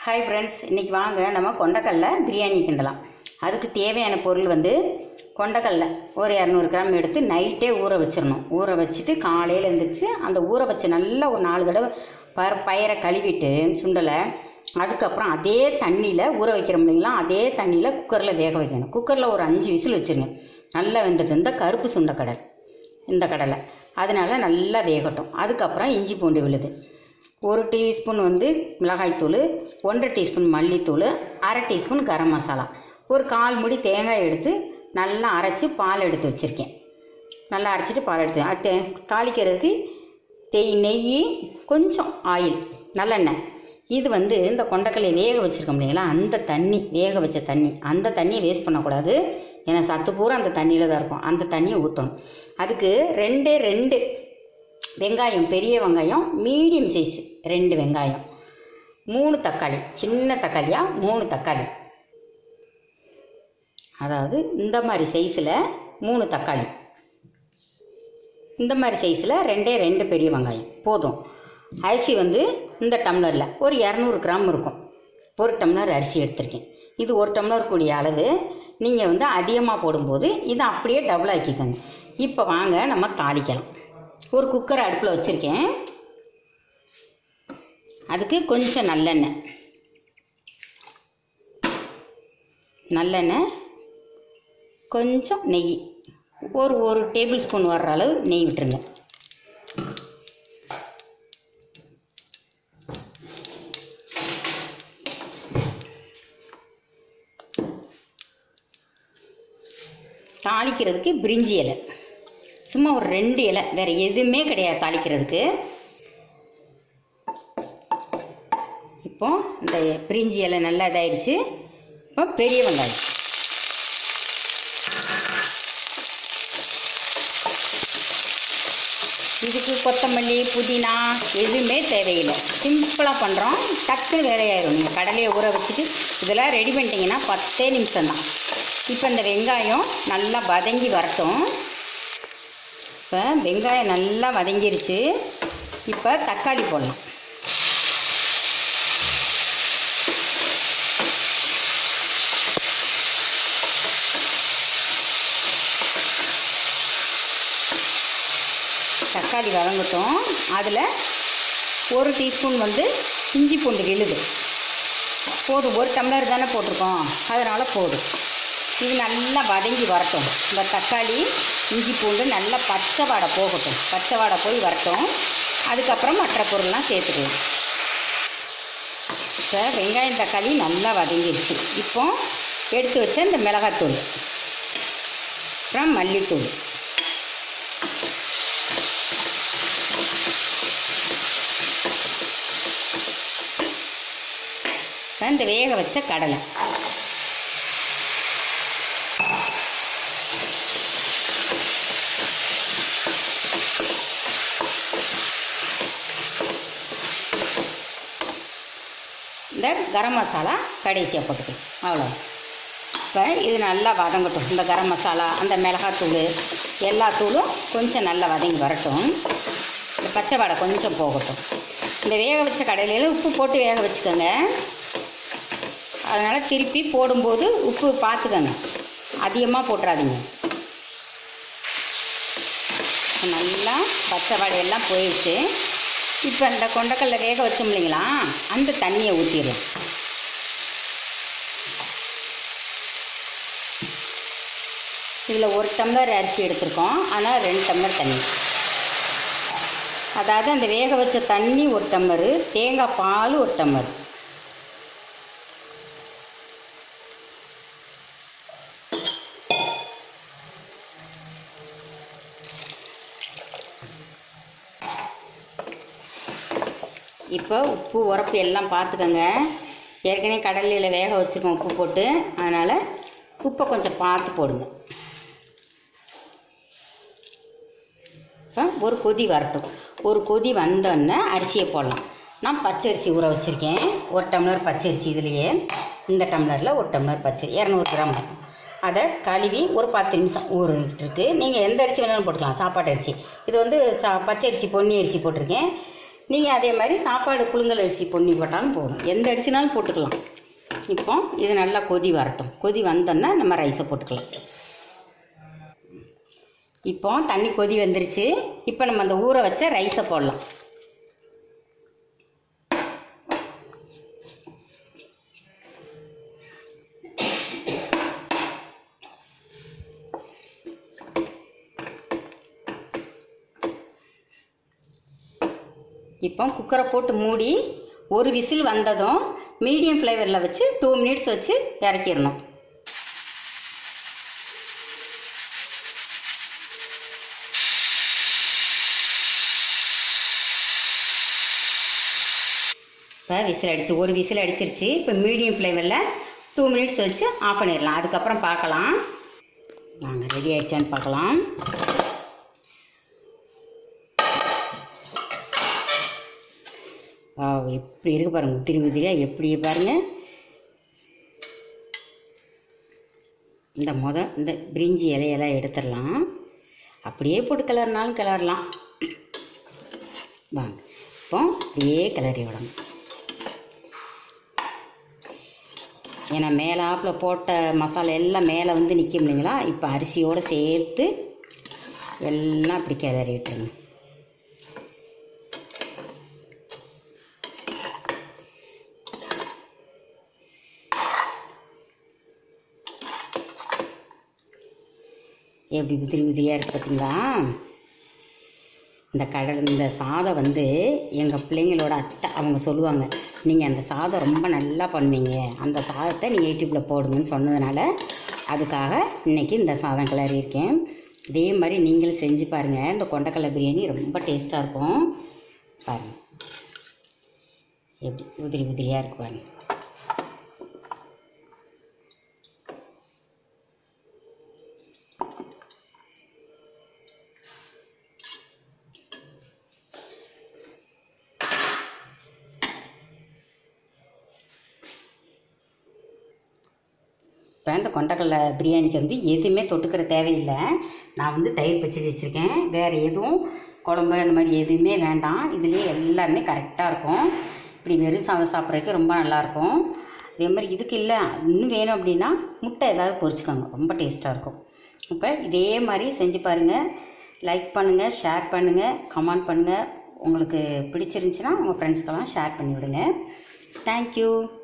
Hi friends இன்றைக்கி வாங்க நம்ம கொண்டக்கடல பிரியாணி கிண்டலாம் அதுக்கு தேவையான பொருள் வந்து கொண்டக்கடல ஒரு இரநூறு கிராம் எடுத்து நைட்டே ஊற வச்சிடணும் ஊற வச்சுட்டு காலையில் எழுந்திரிச்சு அந்த ஊற வச்ச நல்லா ஒரு நாலு தடவை ப பயிரை கழுவிட்டு சுண்டலை அதுக்கப்புறம் அதே தண்ணியில் ஊற வைக்கிறோம் இல்லைங்களா அதே தண்ணியில் குக்கரில் வேக வைக்கணும் குக்கரில் ஒரு அஞ்சு விசில் வச்சுருங்க நல்லா வெந்துட்டு இந்த கருப்பு சுண்டக்கடல் இந்த கடலை அதனால நல்லா வேகட்டும் அதுக்கப்புறம் இஞ்சி பூண்டு விழுது ஒரு டீஸ்பூன் வந்து மிளகாய்த்தூள் ஒன்றரை டீஸ்பூன் மல்லித்தூள் அரை டீஸ்பூன் கரம் மசாலா ஒரு கால் முடி தேங்காய் எடுத்து நல்லா அரைச்சி பால் எடுத்து வச்சுருக்கேன் நல்லா அரைச்சிட்டு பால் எடுத்து அது தே- தாளிக்கிறதுக்கு தேய் நெய் கொஞ்சம் ஆயில் நல்லெண்ணெய் இது வந்து இந்த கொண்டக்கல்லையை வேக வச்சுருக்கோம் இல்லைங்களா அந்த தண்ணி வேக வச்ச தண்ணி அந்த தண்ணியை வேஸ்ட் பண்ணக்கூடாது ஏன்னா சத்து பூரா அந்த தண்ணியில் தான் இருக்கும் அந்த தண்ணியை ஊற்றணும் அதுக்கு ரெண்டே ரெண்டு வெங்காயம் பெரிய வெங்காயம் மீடியம் சைஸ் ரெண்டு வெங்காயம் மூணு தக்காளி சின்ன தக்காளியாக மூணு தக்காளி அதாவது இந்த மாதிரி சைஸில் மூணு தக்காளி இந்த மாதிரி சைஸில் ரெண்டே ரெண்டு பெரிய வெங்காயம் போதும் அரிசி வந்து இந்த டம்ளரில் ஒரு இரநூறு கிராம் இருக்கும் ஒரு டம்ளர் அரிசி எடுத்திருக்கேன் இது ஒரு டம்ளர் கூடிய அளவு நீங்கள் வந்து அதிகமாக போடும்போது இதை அப்படியே டபுள் ஆக்கிக்கோங்க இப்போ வாங்க நம்ம தாளிக்கலாம் ஒரு குக்கர் அடுப்பில் வச்சுருக்கேன் அதுக்கு கொஞ்சம் நல்லெண்ணெய் நல்லெண்ணெய் கொஞ்சம் நெய் ஒரு ஒரு டேபிள் ஸ்பூன் வர்ற அளவு நெய் விட்டுருங்க தாளிக்கிறதுக்கு பிரிஞ்சி இலை சும்மா ஒரு ரெண்டு இலை வேறு எதுவுமே கிடையாது தாளிக்கிறதுக்கு இப்போ இந்த பிரிஞ்சி இலை நல்லா இதாயிடுச்சு இப்போ பெரிய வெங்காயம் இதுக்கு கொத்தமல்லி புதினா எதுவுமே தேவையில்லை சிம்பிளாக பண்ணுறோம் டக்குன்னு வேலையாயிரும் நீங்கள் கடலையை ஊற வச்சுட்டு இதெல்லாம் ரெடி பண்ணிட்டீங்கன்னா பத்தே நிமிஷம் தான் இப்போ இந்த வெங்காயம் நல்லா வதங்கி வரட்டும் இப்போ வெங்காயம் நல்லா வதங்கிருச்சு இப்போ தக்காளி போடலாம் தக்காளி வதங்கட்டும் அதில் ஒரு டீஸ்பூன் வந்து இஞ்சி பூண்டு விழுது போதும் ஒரு டம்ளர் தானே போட்டிருக்கோம் அதனால் போதும் இது நல்லா வதங்கி வரட்டும் இந்த தக்காளி இஞ்சி பூண்டு நல்லா பச்சை வாடை போகட்டும் பச்சை வாடை போய் வரட்டும் அதுக்கப்புறம் மற்ற பொருள்லாம் சேர்த்துக்கலாம் இப்போ வெங்காயம் தக்காளி நல்லா வதங்கிடுச்சு இப்போ எடுத்து வச்ச இந்த மிளகாத்தூள் அப்புறம் மல்லித்தூள் இப்போ இந்த வேக வச்ச கடலை இந்த கரம் மசாலா கடைசியாக போட்டுக்கலாம் அவ்வளோ இப்போ இது நல்லா வதங்கட்டும் இந்த கரம் மசாலா அந்த மிளகாத்தூள் எல்லா தூளும் கொஞ்சம் நல்லா வதங்கி வரட்டும் இந்த பச்சை வடை கொஞ்சம் போகட்டும் இந்த வேக வச்ச கடையில உப்பு போட்டு வேக வச்சுக்கோங்க அதனால் திருப்பி போடும்போது உப்பு பார்த்துக்கோங்க அதிகமாக போட்டுறாதீங்க நல்லா பச்சை வடையெல்லாம் போயிடுச்சு இப்போ இந்த கொண்டக்கல்ல வேக வச்சோம் இல்லைங்களா அந்த தண்ணியை ஊற்றிடலாம் இதில் ஒரு டம்ளர் அரிசி எடுத்திருக்கோம் ஆனால் ரெண்டு டம்ளர் தண்ணி அதாவது அந்த வேக வச்ச தண்ணி ஒரு டம்ளரு தேங்காய் பால் ஒரு டம்ளர் இப்போ உப்பு உரப்பு எல்லாம் பார்த்துக்கோங்க ஏற்கனவே கடலையில் வேக வச்சுருக்கோம் உப்பு போட்டு அதனால் உப்பை கொஞ்சம் பார்த்து போடுங்க இப்போ ஒரு கொதி வரட்டும் ஒரு கொதி வந்தோடனே அரிசியை போடலாம் நான் பச்சரிசி ஊற வச்சுருக்கேன் ஒரு டம்ளர் பச்சரிசி இதுலேயே இந்த டம்ளரில் ஒரு டம்ளர் பச்சரி இரநூறு கிராம் இருக்கும். அதை கழுவி ஒரு பத்து நிமிஷம் ஊறிட்டுருக்கு நீங்கள் எந்த அரிசி வேணாலும் போட்டுக்கலாம் சாப்பாட்டு அரிசி இது வந்து சா பச்சரிசி பொன்னி அரிசி போட்டிருக்கேன் நீங்கள் அதே மாதிரி சாப்பாடு புழுங்கல் அரிசி பொன்னி போட்டாலும் போதும் எந்த அரிசினாலும் போட்டுக்கலாம் இப்போ இது நல்லா கொதி வரட்டும் கொதி வந்தோன்னா நம்ம ரைஸை போட்டுக்கலாம் இப்போ தண்ணி கொதி வந்துருச்சு இப்போ நம்ம அந்த ஊற வச்ச ரைஸை போடலாம் இப்போ குக்கரை போட்டு மூடி ஒரு விசில் வந்ததும் மீடியம் ஃப்ளேவரில் வச்சு டூ மினிட்ஸ் வச்சு இறக்கிடணும் இப்போ விசில் அடிச்சு ஒரு விசில் அடிச்சிருச்சு இப்போ மீடியம் ஃப்ளேவரில் டூ மினிட்ஸ் வச்சு ஆஃப் பண்ணிடலாம் அதுக்கப்புறம் பார்க்கலாம் நாங்கள் ரெடி ஆயிடுச்சான்னு பார்க்கலாம் ஆ எப்படி இருக்கு பாருங்க உதிரி உதிரியாக எப்படி பாருங்க இந்த முத இந்த பிரிஞ்சி இலையெல்லாம் எடுத்துடலாம் அப்படியே போட்டு கிளறினாலும் கிளறலாம் வாங்க இப்போ அப்படியே கிளறி விடணும் ஏன்னா மேலாப்பில் போட்ட மசாலா எல்லாம் மேலே வந்து நிற்கும் இல்லைங்களா இப்போ அரிசியோடு சேர்த்து எல்லாம் அப்படி கிளறி விட்டுருங்க எப்படி உதிரி உதிரியாக இருக்குது பார்த்தீங்களா இந்த கடல் இந்த சாதம் வந்து எங்கள் பிள்ளைங்களோட அத்தை அவங்க சொல்லுவாங்க நீங்கள் அந்த சாதம் ரொம்ப நல்லா பண்ணுவீங்க அந்த சாதத்தை நீங்கள் யூடியூப்பில் போடுங்கன்னு சொன்னதுனால அதுக்காக இன்றைக்கி இந்த சாதம் கிளறி இருக்கேன் இதே மாதிரி நீங்களும் செஞ்சு பாருங்கள் இந்த கொண்டக்கடலை பிரியாணி ரொம்ப டேஸ்ட்டாக இருக்கும் பாருங்கள் எப்படி உதிரி உதிரியாக இருக்கு பாருங்க இப்போ இந்த கொண்டக்கடலை பிரியாணிக்கு வந்து எதுவுமே தொட்டுக்கிற தேவையில்லை நான் வந்து தயிர் பச்சடி வச்சுருக்கேன் வேறு எதுவும் குழம்பு அந்த மாதிரி எதுவுமே வேண்டாம் இதுலேயே எல்லாமே கரெக்டாக இருக்கும் இப்படி வெறும் சாதம் சாப்பிட்றதுக்கு ரொம்ப நல்லாயிருக்கும் அதே மாதிரி இதுக்கு இல்லை இன்னும் வேணும் அப்படின்னா முட்டை ஏதாவது பொரிச்சுக்கோங்க ரொம்ப டேஸ்ட்டாக இருக்கும் இப்போ இதே மாதிரி செஞ்சு பாருங்கள் லைக் பண்ணுங்கள் ஷேர் பண்ணுங்கள் கமெண்ட் பண்ணுங்கள் உங்களுக்கு பிடிச்சிருந்துச்சின்னா உங்கள் ஃப்ரெண்ட்ஸ்க்கெல்லாம் ஷேர் பண்ணி விடுங்க தேங்க்யூ